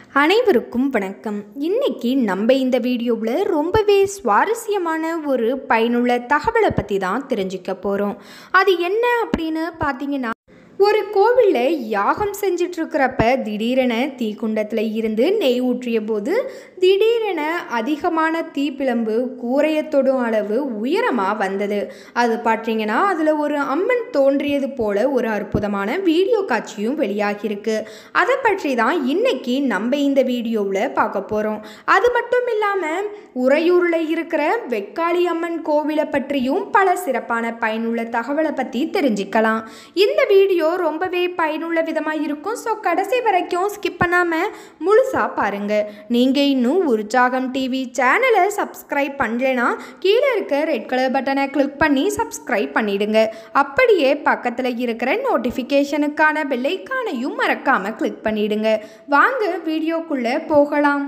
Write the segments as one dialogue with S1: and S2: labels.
S1: அனைவருக்கும் வணக்கம் இன்னைக்கு நம்ம இந்த வீடியோவில் ரொம்பவே சுவாரஸ்யமான ஒரு பயனுள்ள தகவலை பற்றி தான் தெரிஞ்சுக்க போகிறோம் அது என்ன அப்படின்னு பார்த்தீங்கன்னா ஒரு கோவிலில் யாகம் செஞ்சிட்டு இருக்கிறப்ப திடீரென தீக்குண்டத்தில் இருந்து நெய் ஊற்றிய போது திடீரென அதிகமான தீப்பிழம்பு கூரையை தொடும் அளவு உயரமாக வந்தது அது பார்த்தீங்கன்னா அதில் ஒரு அம்மன் தோன்றியது போல ஒரு அற்புதமான வீடியோ காட்சியும் வெளியாகியிருக்கு அதை பற்றி தான் இன்னைக்கு நம்ம இந்த வீடியோவில் பார்க்க போகிறோம் அது மட்டும் இல்லாமல் உறையூரில் இருக்கிற வெக்காளி அம்மன் கோவிலை பற்றியும் பல சிறப்பான பயனுள்ள தகவலை பற்றி தெரிஞ்சுக்கலாம் இந்த வீடியோ ரொம்பவே பயனுள்ள விதமாக இருக்கும் ஸோ கடைசி வரைக்கும் ஸ்கிப் பண்ணாமல் முழுசாக பாருங்கள் நீங்கள் இன்னும் உற்சாகம் டிவி சேனலை சப்ஸ்கிரைப் பண்ணலைன்னா கீழே இருக்க ரெட் கலர் பட்டனை கிளிக் பண்ணி சப்ஸ்கிரைப் பண்ணிடுங்க அப்படியே பக்கத்தில் இருக்கிற நோட்டிஃபிகேஷனுக்கான பெல்லைக்கானையும் மறக்காமல் கிளிக் பண்ணிடுங்க வாங்க வீடியோக்குள்ளே போகலாம்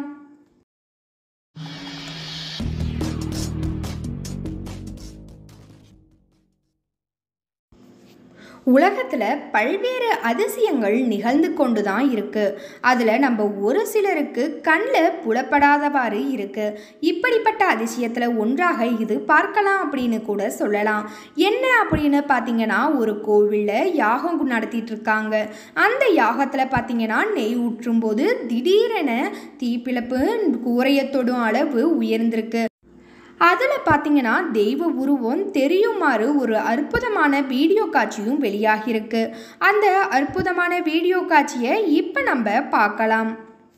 S1: உலகத்தில் பல்வேறு அதிசயங்கள் நிகழ்ந்து கொண்டு தான் இருக்குது அதில் நம்ம ஒரு சிலருக்கு கண்ணில் புலப்படாதவாறு இருக்குது இப்படிப்பட்ட அதிசயத்தில் ஒன்றாக இது பார்க்கலாம் அப்படின்னு கூட சொல்லலாம் என்ன அப்படின்னு பார்த்தீங்கன்னா ஒரு கோவிலில் யாகம் நடத்திட்டு இருக்காங்க அந்த யாகத்தில் பார்த்தீங்கன்னா நெய் ஊற்றும் போது திடீரென தீப்பிழப்பு கூரையை தொடும் அளவு உயர்ந்திருக்கு அதில் பார்த்தீங்கன்னா தெய்வ உருவம் தெரியுமாறு ஒரு அற்புதமான வீடியோ காட்சியும் வெளியாகியிருக்கு அந்த அற்புதமான வீடியோ காட்சியை இப்போ நம்ம பார்க்கலாம்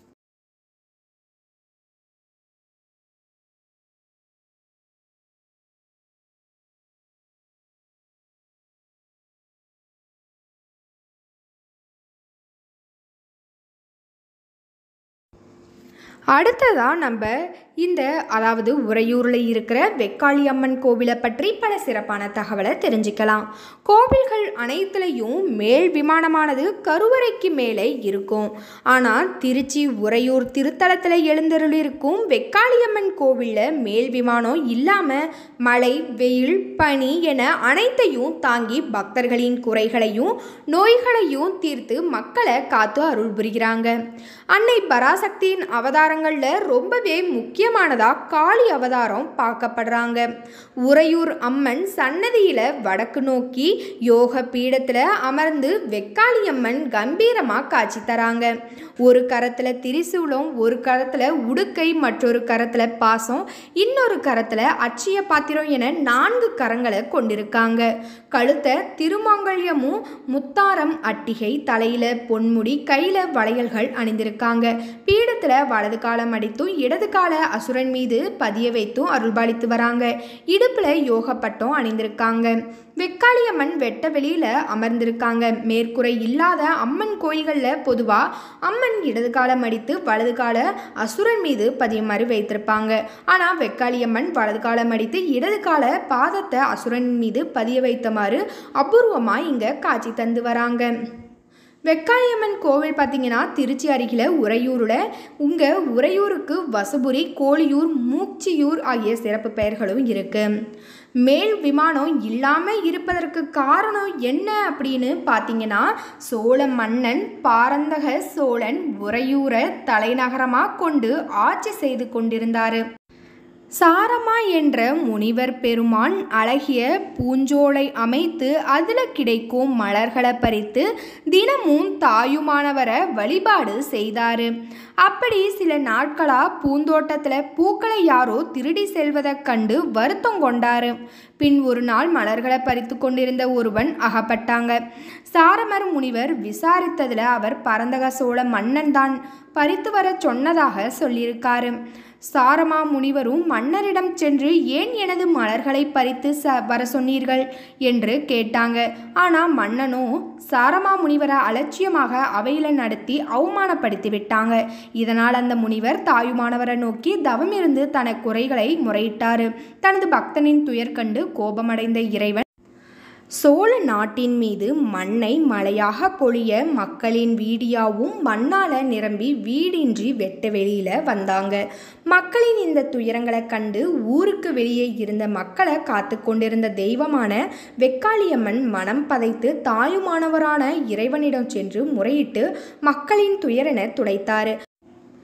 S1: அடுத்ததாக நம்ம இந்த அதாவது உறையூரில் இருக்கிற வெக்காளி அம்மன் கோவிலை பற்றி பல சிறப்பான தகவலை தெரிஞ்சுக்கலாம் கோவில்கள் அனைத்துலேயும் மேல் விமானமானது கருவறைக்கு மேலே இருக்கும் ஆனால் திருச்சி உறையூர் திருத்தலத்தில் எழுந்தருளிருக்கும் வெக்காளியம்மன் கோவிலில் மேல் விமானம் இல்லாமல் மழை வெயில் பனி என அனைத்தையும் தாங்கி பக்தர்களின் குறைகளையும் நோய்களையும் தீர்த்து மக்களை காத்து அருள் புரிகிறாங்க அன்னை பராசக்தியின் அவதாரங்களில் ரொம்பவே முக்கியமானதாக காளி அவதாரம் பார்க்கப்படுறாங்க உறையூர் அம்மன் சன்னதியில் வடக்கு நோக்கி யோக பீடத்தில் அமர்ந்து வெக்காளியம்மன் கம்பீரமாக காட்சி தராங்க ஒரு கரத்தில் திரிசூலம் ஒரு கரத்தில் உடுக்கை மற்றொரு கரத்தில் பாசம் இன்னொரு கரத்தில் அச்சிய பாத்திரம் என நான்கு கரங்களை கொண்டிருக்காங்க கழுத்தை திருமாங்கல்யமும் முத்தாரம் அட்டிகை தலையில் பொன்முடி கையில் வளையல்கள் அணிந்திருக்காங்க பீடத்தில் வலது காலம் அடித்தும் இடது கால அசுரன் மீது பதிய வைத்தும் அருள்பாலித்து வராங்க இடுப்பில் யோக பட்டம் அணிந்திருக்காங்க வெக்காளியம்மன் வெட்ட வெளியில் அமர்ந்திருக்காங்க மேற்குறை இல்லாத அம்மன் கோயில்களில் பொதுவாக அம்மன் இடது காலம் அடித்து வலது கால அசுரன் மீது பதியுமாறு வைத்திருப்பாங்க ஆனால் வெக்காளியம்மன் வலது காலம் அடித்து இடது கால பாதத்தை அசுரன் மீது பதிய வைத்தமாறு அபூர்வமாக இங்கே காட்சி தந்து வராங்க வெக்காளியம்மன் கோவில் பார்த்தீங்கன்னா திருச்சி அருகில் உறையூரில் உங்கள் உறையூருக்கு வசபுரி கோழியூர் மூச்சியூர் ஆகிய சிறப்பு பெயர்களும் இருக்குது மேல் விமானம் இல்லாமல் இருப்பதற்கு காரணம் என்ன அப்படின்னு பார்த்தீங்கன்னா சோழ மன்னன் பாரந்தக சோழன் உறையூரை தலைநகரமாக கொண்டு ஆட்சி செய்து கொண்டிருந்தார் சாரமா என்ற முனிவர் பெருமான் அழகிய பூஞ்சோலை அமைத்து அதில் கிடைக்கும் மலர்களை பறித்து தினமும் தாயுமானவரை வழிபாடு செய்தார் அப்படி சில நாட்களாக பூந்தோட்டத்தில் பூக்களை யாரோ திருடி செல்வதைக் கண்டு வருத்தம் கொண்டார் பின் ஒரு நாள் மலர்களை பறித்து கொண்டிருந்த ஒருவன் அகப்பட்டாங்க சாரமர் முனிவர் விசாரித்ததில் அவர் பரந்தக சோழ மன்னன் தான் பறித்து வர சொன்னதாக சொல்லியிருக்காரு சாரமா முனிவரும் மன்னரிடம் சென்று ஏன் எனது மலர்களை பறித்து ச வர சொன்னீர்கள் என்று கேட்டாங்க ஆனால் மன்னனும் சாரமா முனிவரை அலட்சியமாக அவையில் நடத்தி அவமானப்படுத்தி விட்டாங்க இதனால் அந்த முனிவர் தாயுமானவரை நோக்கி தவம் இருந்து தன குறைகளை முறையிட்டார் தனது பக்தனின் துயர் கண்டு கோபமடைந்த இறைவன் சோழ நாட்டின் மீது மண்ணை மழையாக பொழிய மக்களின் வீடியாவும் மண்ணால் நிரம்பி வீடின்றி வெட்ட வெளியில் வந்தாங்க மக்களின் இந்த துயரங்களை கண்டு ஊருக்கு வெளியே இருந்த மக்களை காத்து கொண்டிருந்த தெய்வமான வெக்காளியம்மன் மனம் பதைத்து தாயுமானவரான இறைவனிடம் சென்று முறையிட்டு மக்களின் துயரென துடைத்தார்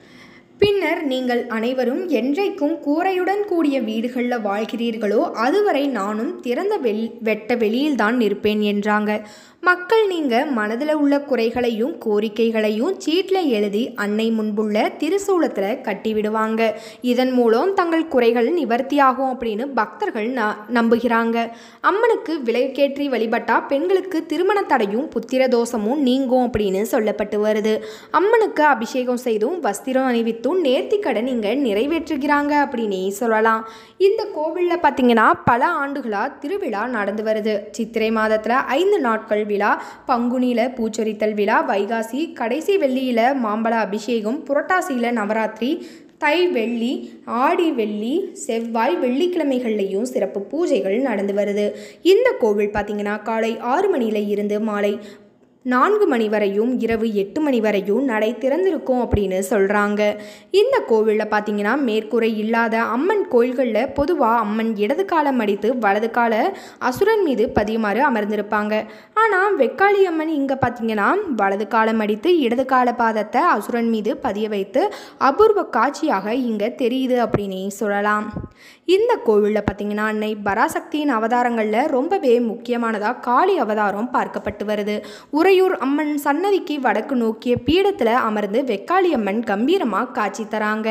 S1: பின்னர் நீங்கள் அனைவரும் என்றைக்கும் கூரையுடன் கூடிய வீடுகளில் வாழ்கிறீர்களோ அதுவரை நானும் திறந்த வெள் வெட்ட வெளியில்தான் இருப்பேன் என்றாங்க மக்கள் நீங்கள் மனதில் உள்ள குறைகளையும் கோரிக்கைகளையும் சீட்டில் எழுதி அன்னை முன்புள்ள திருசூலத்தில் கட்டி விடுவாங்க இதன் மூலம் தங்கள் குறைகள் நிவர்த்தியாகும் அப்படின்னு பக்தர்கள் ந நம்புகிறாங்க அம்மனுக்கு விலைக்கேற்றி வழிபட்டால் பெண்களுக்கு திருமண தடையும் புத்திர தோஷமும் நீங்கும் அப்படின்னு சொல்லப்பட்டு வருது அம்மனுக்கு அபிஷேகம் செய்தும் வஸ்திரம் அணிவித்தும் நேர்த்திக்கடன் இங்கே நிறைவேற்றுகிறாங்க அப்படின்னே சொல்லலாம் இந்த கோவிலில் பார்த்தீங்கன்னா பல ஆண்டுகளாக திருவிழா நடந்து வருது சித்திரை மாதத்தில் ஐந்து நாட்கள் விழா பங்குனியில் பூச்சொரித்தல் விழா வைகாசி கடைசி வெள்ளியில் மாம்பழ அபிஷேகம் புரட்டாசியில் நவராத்திரி தை வெள்ளி ஆடி வெள்ளி செவ்வாய் வெள்ளிக்கிழமைகள்லையும் சிறப்பு பூஜைகள் நடந்து வருது இந்த கோவில் பார்த்திங்கன்னா காலை ஆறு மணியில் இருந்து மாலை நான்கு மணி வரையும் இரவு எட்டு மணி வரையும் நடை திறந்திருக்கும் அப்படின்னு சொல்கிறாங்க இந்த கோவிலில் பார்த்தீங்கன்னா மேற்கூரை இல்லாத அம்மன் கோயில்களில் பொதுவாக அம்மன் இடது காலம் அடித்து வலது கால அசுரன் மீது பதியுமாறு அமர்ந்திருப்பாங்க ஆனால் வெக்காளி அம்மன் இங்கே பார்த்தீங்கன்னா வலது காலம் அடித்து இடது கால பாதத்தை அசுரன் மீது பதிய வைத்து அபூர்வ காட்சியாக இங்கே தெரியுது அப்படின்னே சொல்லலாம் இந்த கோவிலில் பார்த்தீங்கன்னா அன்னை பராசக்தியின் அவதாரங்களில் ரொம்பவே முக்கியமானதாக காளி அவதாரம் பார்க்கப்பட்டு வருது உறையூர் அம்மன் சன்னதிக்கு வடக்கு நோக்கிய பீடத்தில் அமர்ந்து வெக்காளி அம்மன் கம்பீரமாக காட்சி தராங்க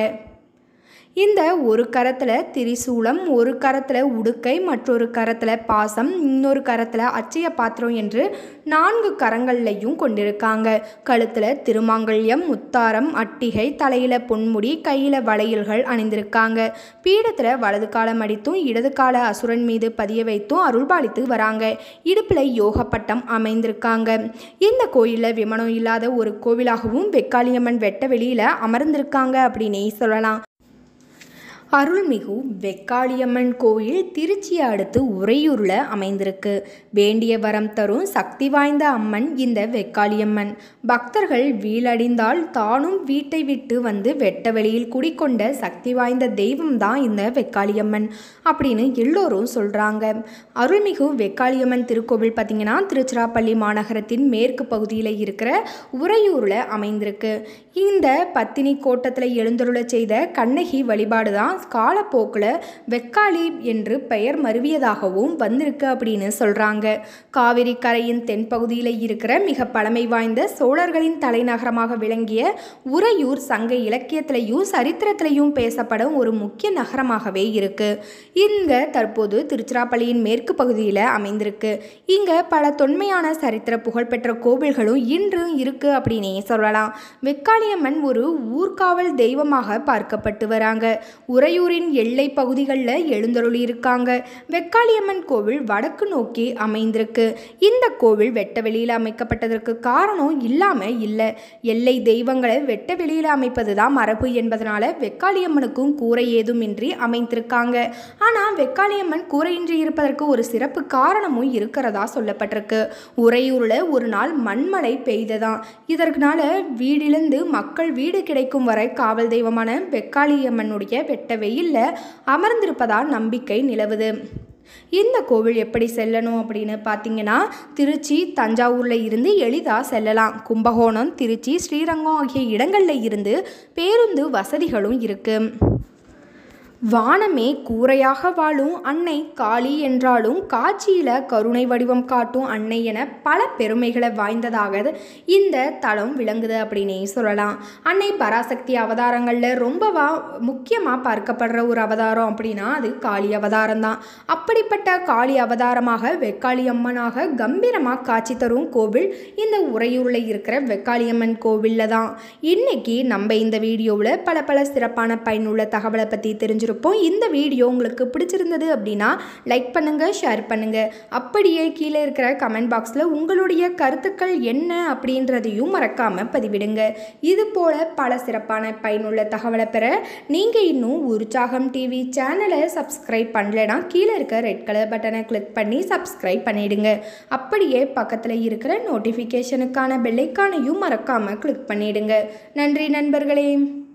S1: இந்த ஒரு கரத்தில் திரிசூலம் ஒரு கரத்தில் உடுக்கை மற்றொரு கரத்தில் பாசம் இன்னொரு கரத்தில் அச்சய பாத்திரம் என்று நான்கு கரங்கள்லையும் கொண்டிருக்காங்க கழுத்தில் திருமாங்கல்யம் முத்தாரம் அட்டிகை தலையில் பொன்முடி கையில் வளையல்கள் அணிந்திருக்காங்க பீடத்தில் வலது காலம் அடித்தும் இடது கால அசுரன் மீது பதிய வைத்தும் அருள்பாலித்து வராங்க இடுப்பில் யோக பட்டம் அமைந்திருக்காங்க இந்த கோயிலில் விமானம் இல்லாத ஒரு கோவிலாகவும் வெக்காளியம்மன் வெட்ட வெளியில் அமர்ந்திருக்காங்க அப்படின்னே சொல்லலாம் அருள்மிகு வெக்காளியம்மன் கோயில் திருச்சியை அடுத்து உறையூரில் அமைந்திருக்கு வேண்டிய வரம் தரும் சக்தி வாய்ந்த அம்மன் இந்த வெக்காளியம்மன் பக்தர்கள் வீழடிந்தால் தானும் வீட்டை விட்டு வந்து வெட்ட வெளியில் குடிக்கொண்ட சக்தி வாய்ந்த தெய்வம் தான் இந்த வெக்காளியம்மன் அப்படின்னு எல்லோரும் சொல்கிறாங்க அருள்மிகு வெக்காளியம்மன் திருக்கோவில் பார்த்திங்கன்னா திருச்சிராப்பள்ளி மாநகரத்தின் மேற்கு பகுதியில் இருக்கிற உறையூரில் அமைந்திருக்கு இந்த பத்தினி கோட்டத்தில் எழுந்தருள செய்த கண்ணகி வழிபாடு தான் காலப்போக்கில் வெக்காளி என்று பெயர் மருவியதாகவும் வந்திருக்கு அப்படின்னு சொல்கிறாங்க காவிரி கரையின் தென்பகுதியில் இருக்கிற மிக பழமை வாய்ந்த சோழர்களின் தலைநகரமாக விளங்கிய உறையூர் சங்க இலக்கியத்திலையும் சரித்திரத்திலையும் பேசப்படும் ஒரு முக்கிய நகரமாகவே இருக்கு இங்கே தற்போது திருச்சிராப்பள்ளியின் மேற்கு பகுதியில் அமைந்திருக்கு இங்கே பல தொன்மையான சரித்திர புகழ்பெற்ற கோவில்களும் இன்றும் இருக்கு அப்படின்னே சொல்லலாம் வெக்காளியம்மன் ஒரு ஊர்காவல் தெய்வமாக பார்க்கப்பட்டு வராங்க உறையூரின் எல்லை பகுதிகளில் எழுந்தருளி இருக்காங்க வெக்காளியம்மன் கோவில் வடக்கு நோக்கி அமைந்திருக்கு இந்த கோவில் வெட்ட வெளியில் அமைக்கப்பட்டதற்கு காரணம் இல்லாமல் இல்லை எல்லை தெய்வங்களை வெட்ட வெளியில் அமைப்பது தான் மரபு என்பதனால வெக்காளியம்மனுக்கும் கூரை ஏதுமின்றி அமைந்திருக்காங்க ஆனால் வெக்காளியம்மன் கூரையின்றி இருப்பதற்கு ஒரு சிறப்பு காரணமும் இருக்கிறதா சொல்லப்பட்டிருக்கு உறையூரில் ஒரு நாள் மண்மழை பெய்ததாம் இதற்குனால வீடிலிருந்து மக்கள் வீடு கிடைக்கும் வரை காவல் தெய்வமான வெக்காளியம்மனுடைய வெட்ட வெயிலில் அமர்ந்திருப்பதா நம்பிக்கை நிலவுது இந்த கோவில் எப்படி செல்லணும் அப்படின்னு பார்த்தீங்கன்னா திருச்சி தஞ்சாவூரில் இருந்து எளிதாக செல்லலாம் கும்பகோணம் திருச்சி ஸ்ரீரங்கம் ஆகிய இடங்களில் இருந்து பேருந்து வசதிகளும் இருக்குது வானமே கூரையாக வாழும் அன்னை காளி என்றாலும் காட்சியில் கருணை வடிவம் காட்டும் அன்னை என பல பெருமைகளை வாய்ந்ததாக இந்த தலம் விளங்குது அப்படின்னே சொல்லலாம் அன்னை பராசக்தி அவதாரங்களில் ரொம்ப வா முக்கியமாக பார்க்கப்படுற ஒரு அவதாரம் அப்படின்னா அது காளி அவதாரம் தான் அப்படிப்பட்ட காளி அவதாரமாக வெக்காளி அம்மனாக கம்பீரமாக காட்சி தரும் கோவில் இந்த உறையூரில் இருக்கிற வெக்காளியம்மன் கோவிலில் தான் இன்னைக்கு நம்ம இந்த வீடியோவில் பல பல சிறப்பான பயனுள்ள தகவலை பற்றி தெரிஞ்சிருப்போம் இந்த வீடியோ உங்களுக்கு பிடிச்சிருந்தது அப்படின்னா லைக் பண்ணுங்கள் ஷேர் பண்ணுங்கள் அப்படியே கீழே இருக்கிற கமெண்ட் பாக்ஸில் உங்களுடைய கருத்துக்கள் என்ன அப்படின்றதையும் மறக்காமல் பதிவிடுங்க இது போல் பல சிறப்பான பயனுள்ள தகவலை பெற நீங்கள் இன்னும் உற்சாகம் டிவி சேனலை சப்ஸ்கிரைப் பண்ணலைன்னா கீழே இருக்க ரெட் கலர் பட்டனை கிளிக் பண்ணி சப்ஸ்கிரைப் பண்ணிடுங்க அப்படியே பக்கத்தில் இருக்கிற நோட்டிஃபிகேஷனுக்கான பெல்லைக்கானையும் மறக்காமல் கிளிக் பண்ணிடுங்க நன்றி நண்பர்களே